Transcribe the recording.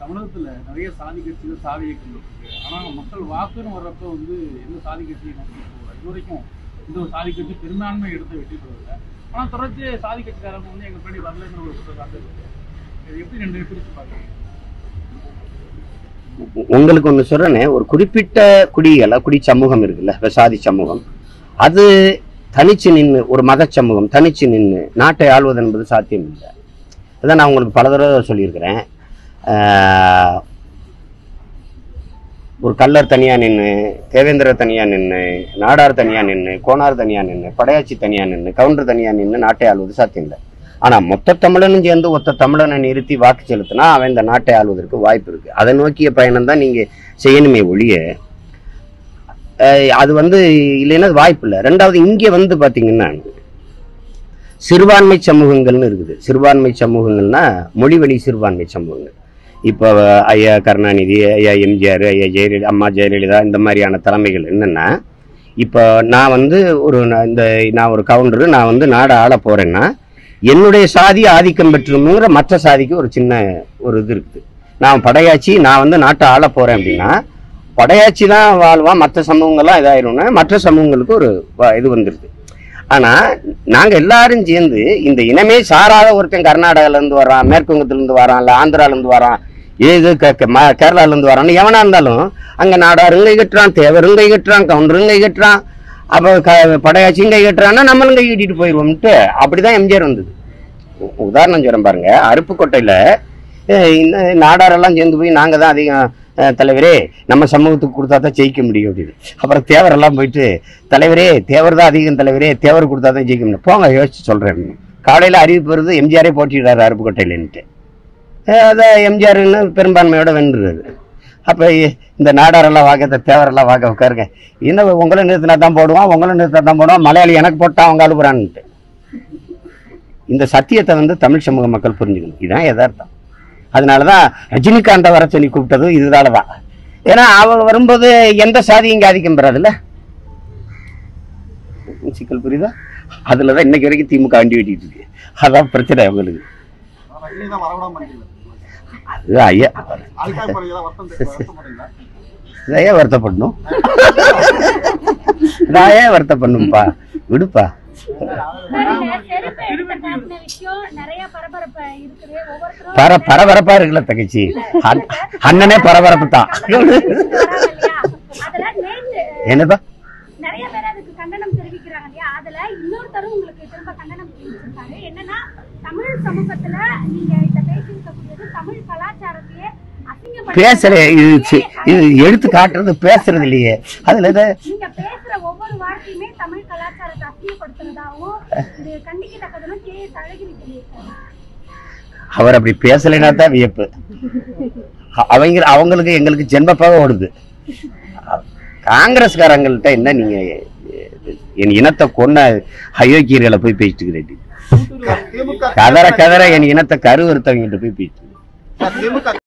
தமிழகத்துல நிறைய சாதி கட்சிகள் சாதி இயக்கங்கள் இருக்கு ஆனா மக்கள் வாக்குன்னு வர்றப்ப வந்து எந்த சாதி கட்சியை நோக்கி போகல இது வரைக்கும் இந்த ஒரு சாதி கட்சி பெரும்பான்மை இடத்தை வெற்றி பெறல ஆனா தொடர்ச்சி சாதி கட்சிக்காரங்க வந்து எங்க பின்னாடி வரலங்கிற ஒரு குற்றச்சாட்டு இருக்கு இது எப்படி ரெண்டு பிரிச்சு பாக்குறீங்க உ- உங்களுக்கு ஒன்று சொல்றேனே ஒரு குறிப்பிட்ட குடிகள குடி சமூகம் இருக்குல்ல இப்ப சாதி சமூகம் அது தனிச்சு நின்று ஒரு மத சமூகம் தனிச்சு நின்று நாட்டை ஆள்வது என்பது சாத்தியம் இல்லை அதான் நான் உங்களுக்கு பல தடவை சொல்லியிருக்கிறேன் ஆஹ், ஒரு கல்லர் தனியாக நின்று தேவேந்திரர் தனியாக நின்று நாடார் தனியாக நின்று கோனார் தனியாக நின்று படையாச்சி தனியாக நின்று கவுண்டர் தனியாக நின்று நாட்டை ஆள்வது சாத்தியம் இல்லை ஆனால் மொத்த தமிழனும் சேர்ந்து ஒத்த தமிழனை நிறுத்தி வாக்கு செலுத்தினா அவன் இந்த நாட்டை ஆள்வதற்கு வாய்ப்பு இருக்கு அதை நோக்கிய பயணம் தான் நீங்க செய்யணுமே ஒழிய அஹ், அது வந்து இல்லைன்னா அது வாய்ப்பு இல்லை ரெண்டாவது இங்கே வந்து பார்த்தீங்கன்னா சிறுபான்மை சமூகங்கள்னு இருக்குது சிறுபான்மை சமூகங்கள்னா மொழிவழி சிறுபான்மை சமூகங்கள் இப்போ ஐயா கருணாநிதி ஐயா எம்ஜிஆர் ஐயா ஜெயலலிதா அம்மா ஜெயலலிதா இந்த மாதிரியான தலைமைகள் என்னென்னா இப்போ நான் வந்து ஒரு நான் இந்த நான் ஒரு கவுண்டரு நான் வந்து நாடை ஆள போகிறேன்னா என்னுடைய சாதி ஆதிக்கம் பெற்றுங்கிற மற்ற சாதிக்கு ஒரு சின்ன ஒரு இது இருக்குது நான் படையாச்சி நான் வந்து நாட்டை ஆள போகிறேன் அப்படின்னா படையாச்சி தான் வாழ்வான் மற்ற சமூகங்கள்லாம் இதாயிரும்னா மற்ற சமூகங்களுக்கு ஒரு வ- இது வந்துடுது ஆனால் நாங்கள் எல்லாரும் சேர்ந்து இந்த இனமே சாராத ஒருத்தன் கர்நாடகாலேருந்து வரான் மேற்கு வங்கத்திலேருந்து வரான் இல்லை ஆந்திராலேருந்து வரான் ஏது க க- ம கேரளாலேருந்து வரான்னு எவனா இருந்தாலும் அங்கே நாடாரும் கை கட்டுறான் தேவரும் கை கட்டுறான் கவுண்டரும் கை கட்டுறான் அப்போ க படையாச்சியும் கை கட்டுறான்னா நம்மளும் கை கட்டிட்டு போயிடுவோம்ட்டு அப்படிதான் எம்ஜிஆர் வந்தது உ- உதாரணம் சொல்றேன் பாருங்க அருப்புக்கோட்டையில் இந்த நாடாரெல்லாம் சேர்ந்து போய் நாங்கள் தான் அதிகம் அஹ், தலைவரே நம்ம சமூகத்துக்கு கொடுத்தா தான் ஜெயிக்க முடியும் அப்படின்னு அப்புறம் தேவரெல்லாம் போயிட்டு தலைவரே தேவர் தான் அதிகம் தலைவரே தேவர் கொடுத்தா தான் ஜெயிக்க முடியும் போங்க யோசிச்சு சொல்கிறேன் காலையில் அறிவிப்பு வருது எம்ஜிஆரே போட்டிடுறாரு அருப்புக்கோட்டையிலன்ட்டு அதான் எம்ஜிஆர்னு பெரும்பான்மையோட வென்றுறாரு அப்போ இந்த நாடாரெல்லாம் வாக்க தேவரெல்லாம் வாக்க உட்காருங்க என்ன உங்களை நிறுத்தினா தான் போடுவான் உங்களை நிறுத்தினா தான் போடுவான் மலையாளி எனக்கு போட்டா அவங்க அழுகுறான்ட்டு இந்த சத்தியத்தை வந்து தமிழ் சமூக மக்கள் புரிஞ்சுக்கணும் இதுதான் யதார்த்தம் அதனால தான் ரஜினிகாந்தை வர சொல்லி கூப்பிட்டதும் இதனால தான் ஏன்னா அவங்க வரும்போது எந்த சாதி இங்கே ஆதிக்கம் பெறாதுல்ல சிக்கல் புரியுதா அதில் தான் இன்னைக்கு வரைக்கும் திமுக வண்டி வெட்டிட்டு இருக்கு அதான் பிரச்சனை அவங்களுக்கு ரஜினி தான் வரவிடாம பண்ணிக்கல அது ஐயா அதுக்காக பிறகு ஏதாவது வருத்தம் தெ- வருத்தப்படுறீங்களா இதை ஏன் வருத்தப்படணும் நான் ஏன் வருத்தப்படணும்ப்பா விடுப்பா சரிங்க, செருப்பு எடுத்த காட்டின விஷயம் நிறைய பரபரப்பு இருக்குது ஒவ்வொருத்தரும் பர பரபரப்பா இருக்குல்ல தங்கச்சி அண்ண- அண்ணனே பரபரப்பு தான் வராங்க இல்லையா? அதுல நேத்து என்னப்பா நிறைய பேர் அதுக்கு கண்டனம் தெரிவிக்கிறாங்க இல்லையா அதுல இன்னொருத்தரும் உங்களுக்கு திரும்ப கண்டனம் தெரிவிச்சிருக்காரு என்னன்னா தமிழ் சமூகத்துல நீங்க இந்த பேசியிருக்கக்கூடியது தமிழ் கலாச்சாரத்தையே அசிங்கப்படுத்துறது. பேசல இது சி- இது எடுத்து காட்டுறது பேசுறது இல்லையே அதுல இதை நீங்க பேசுற ஒவ்வொரு வார்த்தையுமே தமிழ் கலாச்சாரத்தை அசிங்கப்படுத்துறதாவும் இது கண்டிக்கத்தக்கதுன்னு கே எஸ் அழகிரி சொல்லியிருக்காரு அவர் அப்படி பேசலைன்னா தான் வியப்பு அ- அவங்க அவங்களுக்கு எங்களுக்கு ஜென்மப்பாக ஓடுது காங்கிரஸ்காரங்கள்ட்ட என்ன நீங்க என் இனத்தை கொன்ன அயோக்கியர்களை போய் பேசிட்டு இருக்கிறேன் திமுக கதற கதற என் இனத்தை கருவறுத்தவங்கிட்ட போய் பேசிட்டு திமுக